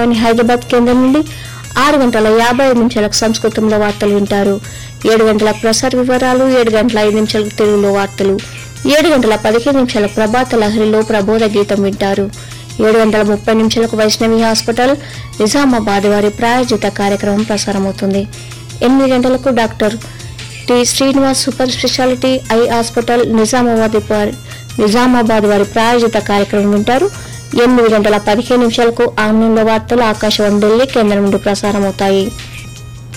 ఆకాశవాణి హైదరాబాద్ కేంద్రం నుండి ఆరు గంటల యాభై ఐదు నిమిషాలకు సంస్కృతంలో వార్తలు వింటారు ఏడు గంటల ప్రసార వివరాలు ఏడు గంటల ఐదు నిమిషాలకు తెలుగులో వార్తలు ఏడు గంటల పదిహేను నిమిషాల ప్రభాత లహరిలో ప్రబోధ గీతం వింటారు ఏడు గంటల ముప్పై నిమిషాలకు వైష్ణవి హాస్పిటల్ నిజామాబాద్ వారి ప్రాయోజిత కార్యక్రమం ప్రసారమవుతుంది ఎనిమిది గంటలకు doctor T Srinivas super speciality eye hospital Nizamabad వారి నిజామాబాద్ వారి ప్రాయోజిత కార్యక్రమం వింటారు ఎనిమిది గంటల పదిహేను నిమిషాలకు ఆంగ్లంలో వార్తలు ఆకాశవాణి ఢిల్లీ కేంద్రం నుండి ప్రసారమవుతాయి